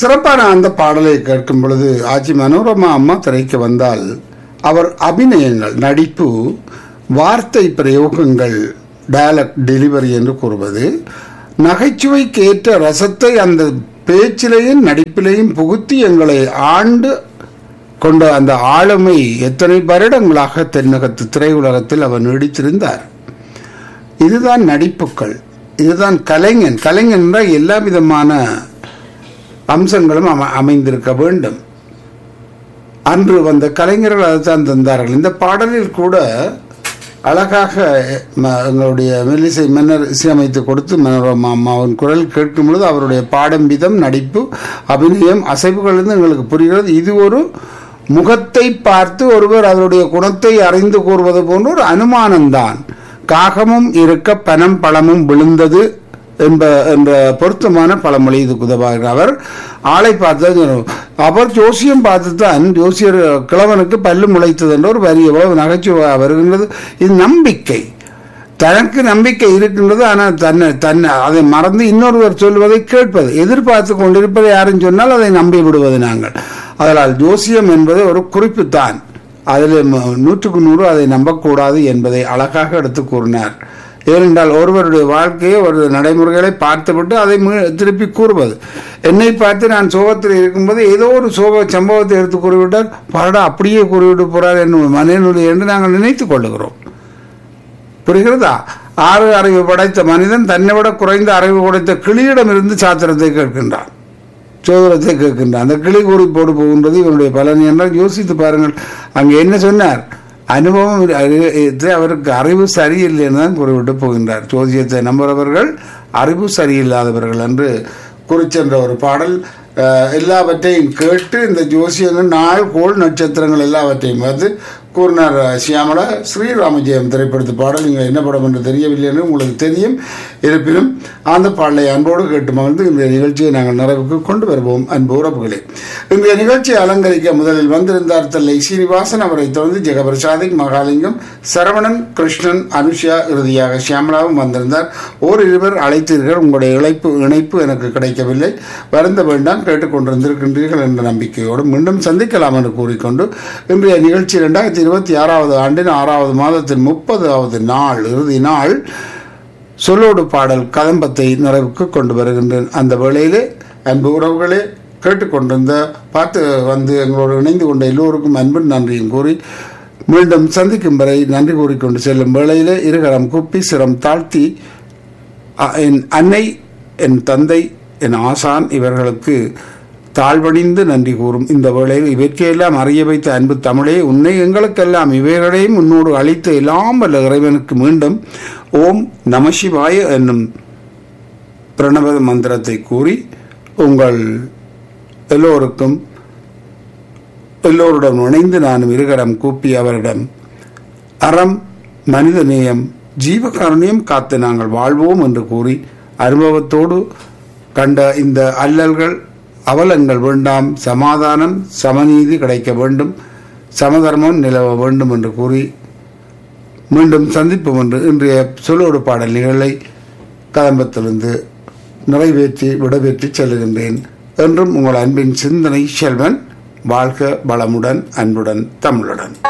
சிறப்பான அந்த பாடலை கேட்கும் பொழுது ஆச்சி மனோரமா அம்மா திரைக்கு வந்தால் அவர் அபிநயங்கள் நடிப்பு வார்த்தை பிரயோகங்கள் டயலாக் டெலிவரி என்று கூறுவது நகைச்சுவைக்கு ஏற்ற ரசத்தை அந்த பேச்சிலையும் நடிப்பிலையும் புகுத்தி எங்களை ஆண்டு கொண்ட அந்த ஆளுமை எத்தனை வருடங்களாக தென்னகத்து திரையுலகத்தில் அவர் நீடித்திருந்தார் இதுதான் நடிப்புக்கள் இதுதான் கலைஞன் கலைஞன் என்றால் எல்லா விதமான அம்சங்களும் அம அமைந்திருக்க வேண்டும் அன்று வந்த கலைஞர்கள் அதைத்தான் தந்தார்கள் இந்த பாடலில் கூட அழகாக ம- எங்களுடைய மெல்லிசை மன்னர் இசையமைத்து கொடுத்து மனோரமா அம்மாவின் குரல் கேட்கும் பொழுது அவருடைய பாடம் விதம் நடிப்பு அபிநயம் அசைவுகள் இருந்து எங்களுக்கு புரிகிறது இது ஒரு முகத்தை பார்த்து ஒருவர் அவருடைய குணத்தை அறிந்து கூறுவது போன்ற ஒரு அனுமானம்தான் காகமும் இருக்க பனம் பழமும் விழுந்தது என்ப என்ற பொருத்தமான பழமொழி இதுக்கு உதவாக அவர் ஆளை பார்த்து அவர் ஜோசியம் பார்த்து தான் ஜோசியர் கிழவனுக்கு பல்லு முளைத்தது என்ற ஒரு வரி எவ்வளவு நகைச்சுவை வருகின்றது இது நம்பிக்கை தனக்கு நம்பிக்கை இருக்கின்றது ஆனால் தன்னை தன்னை அதை மறந்து இன்னொருவர் சொல்வதை கேட்பது எதிர்பார்த்து கொண்டிருப்பதை யாரும் சொன்னால் அதை நம்பி விடுவது நாங்கள் அதனால் ஜோசியம் என்பது ஒரு குறிப்பு தான் அதில் ம- நூற்றுக்கு நூறு அதை நம்பக்கூடாது என்பதை அழகாக எடுத்து கூறினார் ஏனென்றால் ஒருவருடைய வாழ்க்கையை ஒரு நடைமுறைகளை பார்த்துவிட்டு அதை மீ- திருப்பி கூறுவது என்னை பார்த்து நான் சோகத்தில் இருக்கும்போது ஏதோ ஒரு சோக சம்பவத்தை எடுத்து கூறிவிட்டால் பரடா அப்படியே கூறிவிட்டு போறார் என்னும் மனநிலை என்று நாங்கள் நினைத்துக் கொள்ளுகிறோம் புரிகிறதா ஆறு அறிவு படைத்த மனிதன் தன்னை விட குறைந்த அறிவு படைத்த கிளியிடமிருந்து சாத்திரத்தை கேட்கின்றான் சோதரத்தை கேட்கின்றான் அந்த கிளி கூறி போடு போகின்றது இவனுடைய பலன் என்றால் யோசித்து பாருங்கள் அங்கே என்ன சொன்னார் அனுபவம் இரு- அறி- இது அவருக்கு அறிவு சரியில்லைன்னு தான் கூறிவிட்டு போகின்றார் ஜோதியத்தை நம்புறவர்கள் அறிவு சரியில்லாதவர்கள் என்று குறிச்சென்ற ஒரு பாடல் அஹ், எல்லாவற்றையும் கேட்டு இந்த ஜோசியங்கள் நாள் கோள் நட்சத்திரங்கள் எல்லாவற்றையும் பார்த்து கூறினார் சியாமலா ஸ்ரீராமஜெயம் திரைப்படத்து பாடல் நீங்கள் என்ன படம் என்று தெரியவில்லை என்று உங்களுக்கு தெரியும் இருப்பினும் அந்த பாடலை அன்போடு கேட்டு மகிழ்ந்து இந்த நிகழ்ச்சியை நாங்கள் நிறைவுக்கு கொண்டு வருவோம் அன்பு உறவுகளே இந்த நிகழ்ச்சியை அலங்கரிக்க முதலில் வந்திருந்தார் தல்லை சீனிவாசன் அவரை தொடர்ந்து ஜெகபிரசாதிக் மகாலிங்கம் சரவணன் கிருஷ்ணன் அனுஷா இறுதியாக சியாமலாவும் வந்திருந்தார் ஓர் இருவர் அழைத்தீர்கள் உங்களுடைய இழைப்பு இணைப்பு எனக்கு கிடைக்கவில்லை வருந்த வேண்டாம் கேட்டுக்கொண்டிருந்திருக்கின்றீர்கள் என்ற நம்பிக்கையோடு மீண்டும் சந்திக்கலாம் என்று கூறிக்கொண்டு இன்றைய நிகழ்ச்சி இரண்டாயிரத்தி இருபத்தி ஆறாவது ஆண்டின் ஆறாவது மாதத்தின் முப்பதாவது நாள் இறுதி நாள் சொல்லோடு பாடல் கதம்பத்தை நிறைவுக்கு கொண்டு வருகின்றேன் அந்த வேளையிலே அன்பு உறவுகளே கேட்டுக்கொண்டிருந்த பார்த்து வந்து எங்களோடு இணைந்து கொண்ட எல்லோருக்கும் அன்பின் நன்றியும் கூறி மீண்டும் சந்திக்கும் வரை நன்றி கூறிக்கொண்டு செல்லும் வேளையிலே இருகரம் குப்பி சிரம் தாழ்த்தி அ- என் அன்னை என் தந்தை என் ஆசான் இவர்களுக்கு தாழ்வணிந்து நன்றி கூறும் இந்த வேளையில் இவற்றையெல்லாம் அறிய வைத்த அன்பு தமிழே உன்னை எங்களுக்கெல்லாம் இவைகளையும் உன்னோடு அளித்த எல்லாம் வல்ல இறைவனுக்கு மீண்டும் ஓம் நமசிவாய என்னும் பிரணவ மந்திரத்தை கூறி உங்கள் எல்லோருக்கும் எல்லோருடன் இணைந்து நானும் இருகரம் கூப்பி அவரிடம் அறம் மனிதநேயம் ஜீவகாருண்யம் காத்து நாங்கள் வாழ்வோம் என்று கூறி அனுபவத்தோடு கண்ட இந்த அல்லல்கள் அவலங்கள் வேண்டாம் சமாதானம் சமநீதி கிடைக்க வேண்டும் சமதர்மம் நிலவ வேண்டும் என்று கூறி மீண்டும் சந்திப்போம் என்று இன்றைய சொல்லோடு பாடல் நிகழை கதம்பத்திலிருந்து நிறைவேற்றி விடைபெற்று செல்லுகின்றேன் என்றும் உங்கள் அன்பின் சிந்தனை செல்வன் வாழ்க வளமுடன் அன்புடன் தமிழுடன்